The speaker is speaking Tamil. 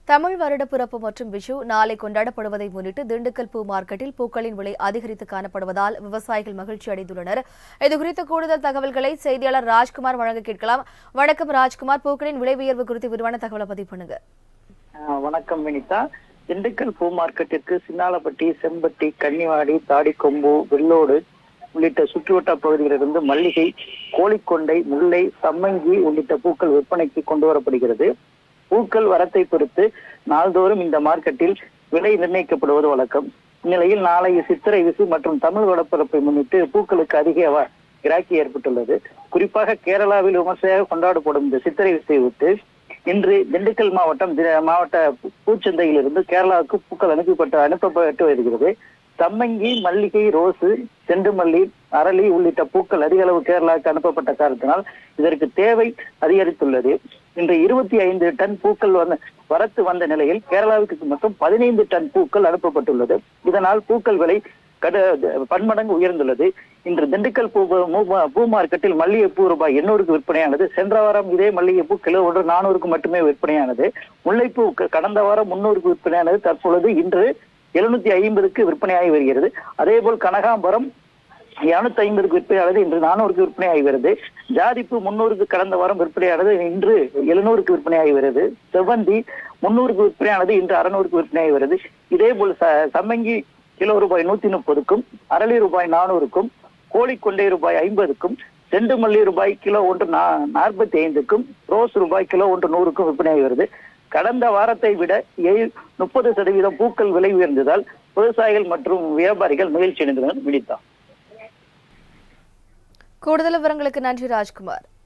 தமிழ் வருட பிறப்பு மற்றும் விஷு நாளை கொண்டாடப்படுவதை முன்னிட்டு திண்டுக்கல் பூ மார்க்கெட்டில் பூக்களின் விலை அதிகரித்து காணப்படுவதால் விவசாயிகள் மகிழ்ச்சி அடைந்துள்ளனர் இதுகுறித்த கூடுதல் தகவல்களை செய்தியாளர் ராஜ்குமார் வழங்க கேட்கலாம் வணக்கம் ராஜ்குமார் பூக்களின் விலை உயர்வு குறித்து விரிவான தகவலை பதிவு பண்ணுங்க ஆஹ் வணக்கம் வினிதா திண்டுக்கல் பூ மார்க்கெட்டிற்கு சின்னாலப்பட்டி செம்பட்டி கன்னிவாடி தாடிக்கொம்பு வெள்ளோடு உள்ளிட்ட சுற்றுவட்டார பகுதிகளிலிருந்து மல்லிகை கோழிக்கொண்டை முல்லை சம்மங்கி உள்ளிட்ட பூக்கள் விற்பனைக்கு கொண்டு வரப்படுகிறது பூக்கள் வரத்தை பொறுத்து நாள்தோறும் இந்த மார்க்கெட்டில் விலை நிர்ணயிக்கப்படுவது வழக்கம் இந்நிலையில் நாளைய சித்திரை விசு மற்றும் தமிழ் வடப்பிறப்பை முன்னிட்டு பூக்களுக்கு அதிக வ- கிராக்கி ஏற்பட்டுள்ளது குறிப்பாக கேரளாவில் விமர்சையாக கொண்டாடப்படும் இந்த சித்திரை விசையை விட்டு இன்று திண்டுக்கல் மாவட்டம் தி- மாவட்ட பூ- பூச்சந்தையிலிருந்து கேரளாவுக்கு பூக்கள் அனுப்பப்பட்டு அனுப்பப்பட்டு வருகிறது சம்மங்கி மல்லிகை ரோசு செண்டுமல்லி அரளி உள்ளிட்ட பூக்கள் அதிக அளவு கேரளாவுக்கு அனுப்பப்பட்ட காரணத்தினால் இதற்கு தேவை அதிகரித்துள்ளது இன்று இருபத்தி ஐந்து டன் பூக்கள் வந்த வரத்து வந்த நிலையில் கேரளாவுக்கு மொத்தம் பதினைந்து டன் பூக்கள் அனுப்பப்பட்டுள்ளது இதனால் பூக்கள் விலை கடு பன்மடங்கு உயர்ந்துள்ளது இன்று திண்டுக்கல் பூ பூ- பூ மார்க்கெட்டில் மல்லிகைப்பூ ரூபாய் எண்ணூறுக்கு விற்பனையானது சென்ற வாரம் இதே மல்லிகைப்பூ கிலோ ஒன்று நானூறுக்கு மட்டுமே விற்பனையானது முல்லைப்பூ க- கடந்த வாரம் முன்னூறுக்கு விற்பனையானது தற்பொழுது இன்று எழுநூத்தி ஐம்பதுக்கு விற்பனையாகி வருகிறது அதே போல் கனகாம்பரம் இருநூத்தி ஐம்பதுக்கு விற்பனையானது இன்று நானூறுக்கு விற்பனையாகி வருது ஜாதிப்பூ முன்னூறுக்கு கடந்த வாரம் விற்பனையானது இன்று எழுநூறுக்கு விற்பனையாகி வருது செவ்வந்தி முன்னூறுக்கு விற்பனையானது இன்று அறுநூறுக்கு விற்பனையாகி வருது இதே போல் ச- சம்மங்கி கிலோ ரூபாய் நூத்தி முப்பதுக்கும் அரளி ரூபாய் நானூறுக்கும் கோழிக்கொண்டை ரூபாய் ஐம்பதுக்கும் செண்டுமல்லி ரூபாய் கிலோ ஒன்று நாற்பத்தி ஐந்துக்கும் ரோஸ் ரூபாய் கிலோ ஒன்று நூறுக்கும் விற்பனையாகி வருது கடந்த வாரத்தை விட முப்பது சதவீதம் பூக்கள் விலை உயர்ந்ததால் விவசாயிகள் மற்றும் வியாபாரிகள் மகிழ்ச்சி அடைந்துள்ளனர் விழித்தார் கூடுதல் விவரங்களுக்கு நன்றி ராஜ்குமார்